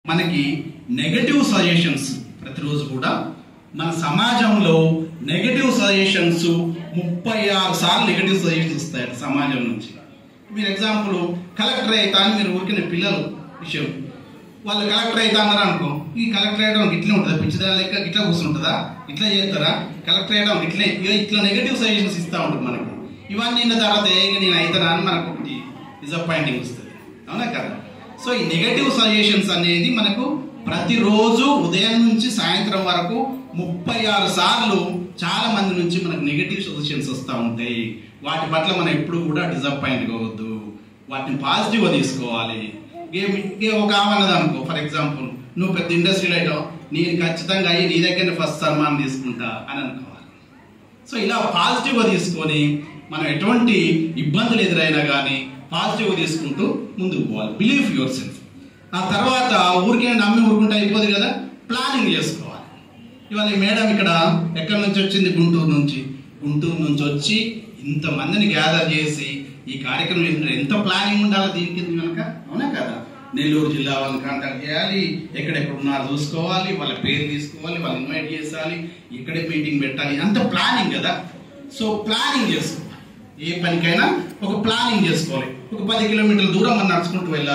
మనకి negative suggestions ప్రతిరోజు కూడా మన సమాజంలో నెగటివ్ సజెషన్స్ ముప్పై ఆరు సార్లు నెగటివ్ సజెషన్స్ వస్తాయి సమాజం నుంచి మీరు ఎగ్జాంపుల్ కలెక్టర్ అవుతా అని మీరు ఊరికిన పిల్లలు విషయం వాళ్ళు కలెక్టర్ అవుతా అన్నారు అనుకో ఈ కలెక్టర్ అయ్యడం ఇట్లా ఉంటుందా పిచ్చిదాని లెక్క ఇట్లా కూర్చుంటుందా ఇట్లా చేస్తారా కలెక్టర్ అయ్యడం ఇట్లే ఇక ఇట్లా నెగటివ్ సజెషన్స్ ఇస్తూ ఉంటుంది మనకు ఇవన్నీ విన్న తర్వాత ఏ ఇక నేను అవుతానా అని మనకు ఒకటి డిసప్పాయింటింగ్ వస్తుంది అవునా కదా సో ఈ నెగటివ్ సజెషన్స్ అనేది మనకు ప్రతిరోజు ఉదయం నుంచి సాయంత్రం వరకు ముప్పై ఆరు సార్లు చాలా మంది నుంచి మనకు నెగటివ్ సజెషన్స్ వస్తూ ఉంటాయి వాటి పట్ల మనం ఎప్పుడు కూడా డిసప్పాయింట్ కావద్దు వాటిని పాజిటివ్గా తీసుకోవాలి గేమ్ గేమ్ ఒక ఆమె అనుకో ఫర్ ఎగ్జాంపుల్ నువ్వు పెద్ద ఇండస్ట్రీలో అయితే నేను ఖచ్చితంగా అయ్యి నీ దగ్గర ఫస్ట్ సన్మానం తీసుకుంటా అని అనుకోవాలి సో ఇలా పాజిటివ్గా తీసుకొని మనం ఎటువంటి ఇబ్బందులు ఎదురైనా కానీ పాజిటివ్గా తీసుకుంటూ ముందుకు పోవాలి బిలీవ్ యువర్ సెల్ఫ్ ఆ తర్వాత ఊరికే నమ్మి ఊరుకుంటే అయిపోదు కదా ప్లానింగ్ చేసుకోవాలి ఇవాళ ఈ మేడం ఇక్కడ ఎక్కడి నుంచి వచ్చింది గుంటూరు నుంచి గుంటూరు నుంచి వచ్చి ఇంతమందిని గ్యాదర్ చేసి ఈ కార్యక్రమం చేసిన ఎంత ప్లానింగ్ ఉండాలి దీనికి కనుక అవునా కదా నెల్లూరు జిల్లా వాళ్ళని కాంటాక్ట్ చేయాలి ఎక్కడెక్కడ ఉన్నారో చూసుకోవాలి వాళ్ళ పేరు తీసుకోవాలి వాళ్ళు ఇన్వైట్ చేసాలి ఇక్కడే మీటింగ్ పెట్టాలి అంత ప్లానింగ్ కదా సో ప్లానింగ్ చేసుకోవాలి ఏ పనికైనా ఒక ప్లానింగ్ చేసుకోవాలి ఒక పది కిలోమీటర్ల దూరం మనం నడుచుకుంటూ వెళ్ళాలి